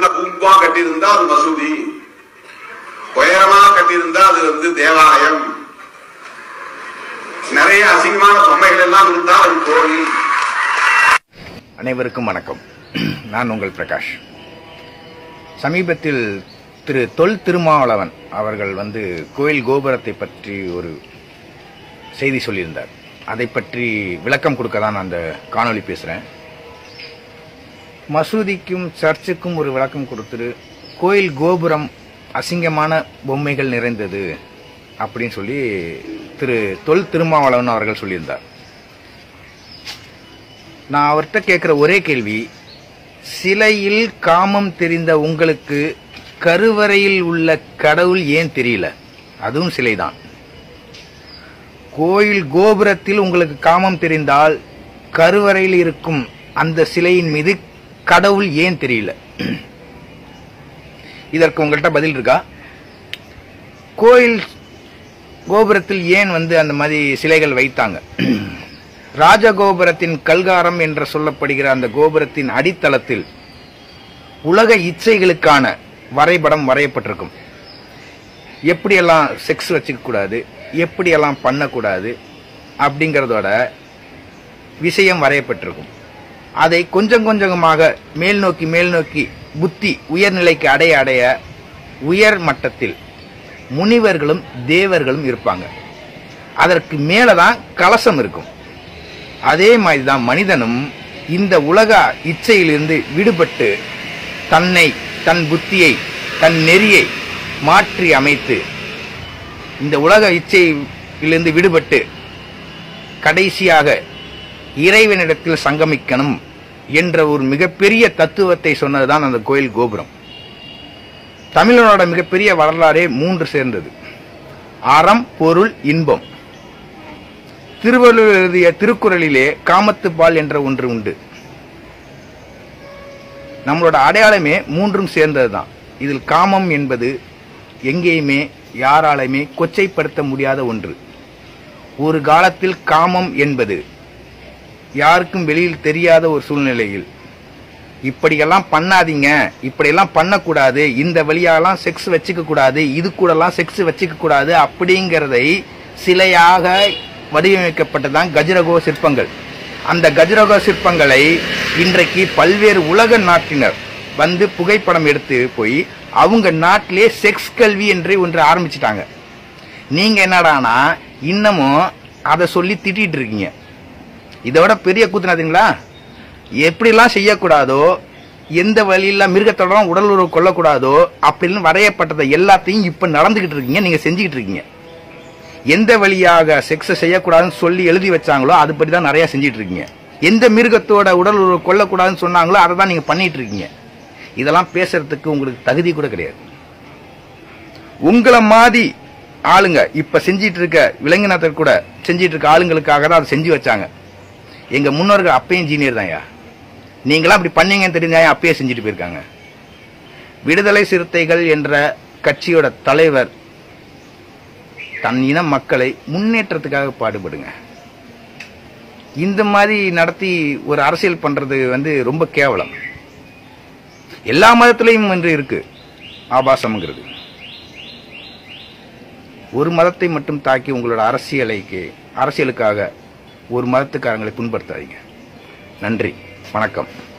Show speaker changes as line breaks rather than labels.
சின்ன பூம்பா கட்டியிருந்தா அது மசூதி உயரமா கட்டியிருந்தா அது வந்து தேவாலயம் நிறைய அசிங்கமான பொம்மைகள் எல்லாம் இருந்தா அது கோவில்
அனைவருக்கும் வணக்கம் நான் உங்கள் பிரகாஷ் சமீபத்தில் திரு தொல் திருமாவளவன் அவர்கள் வந்து கோயில் கோபுரத்தை பற்றி ஒரு செய்தி சொல்லியிருந்தார் அதை பற்றி விளக்கம் கொடுக்க தான் நான் அந்த காணொளி பேசுகிறேன் மசூதிக்கும் சர்ச்சுக்கும் ஒரு விளக்கம் கொடுத்துரு கோயில் கோபுரம் அசிங்கமான பொம்மைகள் நிறைந்தது அப்படின்னு சொல்லி திரு தொல் திருமாவளவன் அவர்கள் சொல்லியிருந்தார் நான் அவர்கிட்ட கேட்குற ஒரே கேள்வி சிலையில் காமம் தெரிந்த உங்களுக்கு கருவறையில் உள்ள கடவுள் ஏன் தெரியல அதுவும் சிலைதான் கோயில் கோபுரத்தில் உங்களுக்கு காமம் தெரிந்தால் கருவறையில் இருக்கும் அந்த சிலையின் மீது கடவுள் ஏன் தெரியல இதற்கு உங்கள்கிட்ட பதில் இருக்கா கோயில் கோபுரத்தில் ஏன் வந்து அந்த மாதிரி சிலைகள் வைத்தாங்க ராஜகோபுரத்தின் கல்காரம் என்று சொல்லப்படுகிற அந்த கோபுரத்தின் அடித்தளத்தில் உலக இச்சைகளுக்கான வரைபடம் வரையப்பட்டிருக்கும் எப்படியெல்லாம் செக்ஸ் வச்சுக்க கூடாது எப்படியெல்லாம் பண்ணக்கூடாது அப்படிங்கிறதோட விஷயம் வரையப்பட்டிருக்கும் அதை கொஞ்சம் கொஞ்சமாக மேல் நோக்கி மேல் நோக்கி புத்தி உயர்நிலைக்கு அடைய அடைய உயர் மட்டத்தில் முனிவர்களும் தேவர்களும் இருப்பாங்க அதற்கு மேலே தான் கலசம் இருக்கும் அதே மாதிரி தான் மனிதனும் இந்த உலக இச்சையிலிருந்து விடுபட்டு தன்னை தன் புத்தியை தன் நெறியை மாற்றி அமைத்து இந்த உலக இச்சையிலிருந்து விடுபட்டு கடைசியாக இறைவனிடத்தில் சங்கமிக்கணும் என்ற ஒரு மிகப்பெரிய தத்துவத்தை சொன்னதுதான் அந்த கோயில் கோபுரம் தமிழனோட மிகப்பெரிய வரலாறே மூன்று சேர்ந்தது அறம் பொருள் இன்பம் திருவள்ளுவர் எழுதிய திருக்குறளிலே காமத்துப்பால் என்ற ஒன்று உண்டு நம்மளோட அடையாளமே மூன்றும் சேர்ந்ததுதான் இதில் காமம் என்பது எங்கேயுமே யாராலுமே கொச்சைப்படுத்த முடியாத ஒன்று ஒரு காலத்தில் காமம் என்பது யாருக்கும் வெளியில் தெரியாத ஒரு சூழ்நிலையில் இப்படியெல்லாம் பண்ணாதீங்க இப்படியெல்லாம் பண்ணக்கூடாது இந்த வழியாலாம் செக்ஸ் வச்சுக்க கூடாது இது கூடலாம் செக்ஸ் வச்சுக்க கூடாது அப்படிங்கிறதை சிலையாக வடிவமைக்கப்பட்டதான் கஜரகோ சிற்பங்கள் அந்த கஜரகோ சிற்பங்களை இன்றைக்கு பல்வேறு உலக நாட்டினர் வந்து புகைப்படம் எடுத்து போய் அவங்க நாட்டிலே செக்ஸ் கல்வி என்று ஒன்று ஆரம்பிச்சிட்டாங்க நீங்க என்னடானா இன்னமும் அதை சொல்லி திட்டிட்டு இருக்கீங்க இதோட பெரிய கூத்துனாதீங்களா எப்படிலாம் செய்யக்கூடாதோ எந்த வழியில மிருகத்தோட உடல் உறவு கொள்ளக்கூடாதோ அப்படின்னு வரையப்பட்டதை எல்லாத்தையும் இப்ப நடந்துகிட்டு இருக்கீங்க நீங்க செஞ்சுக்கிட்டு இருக்கீங்க எந்த வழியாக செக்ஸ் செய்யக்கூடாதுன்னு சொல்லி எழுதி வச்சாங்களோ அதுபடி தான் நிறைய செஞ்சுட்டு இருக்கீங்க எந்த மிருகத்தோட உடல் உறவு கொள்ளக்கூடாதுன்னு சொன்னாங்களோ அதை தான் நீங்க பண்ணிட்டு இருக்கீங்க இதெல்லாம் பேசுறதுக்கு உங்களுக்கு தகுதி கூட கிடையாது உங்களை மாதிரி ஆளுங்க இப்ப செஞ்சிட்டு இருக்க விலங்கினத்தர் கூட செஞ்சிட்டு இருக்க ஆளுங்களுக்காக தான் அதை செஞ்சு வச்சாங்க எங்க முன்னோர்கள் அப்பயும் ஜீனியர் தான்யா நீங்களாம் அப்படி பண்ணீங்கன்னு தெரிஞ்சா அப்பயே செஞ்சுட்டு போயிருக்காங்க விடுதலை சிறுத்தைகள் என்ற கட்சியோட தலைவர் தன் இன மக்களை முன்னேற்றத்துக்காக பாடுபடுங்க இந்த மாதிரி நடத்தி ஒரு அரசியல் பண்றது வந்து ரொம்ப கேவலம் எல்லா மதத்திலையும் என்று இருக்கு ஆபாசம்ங்கிறது ஒரு மதத்தை மட்டும் தாக்கி உங்களோட அரசியலைக்கு அரசியலுக்காக ஒரு மதத்துக்காரங்களை புண்படுத்தாதீங்க நன்றி வணக்கம்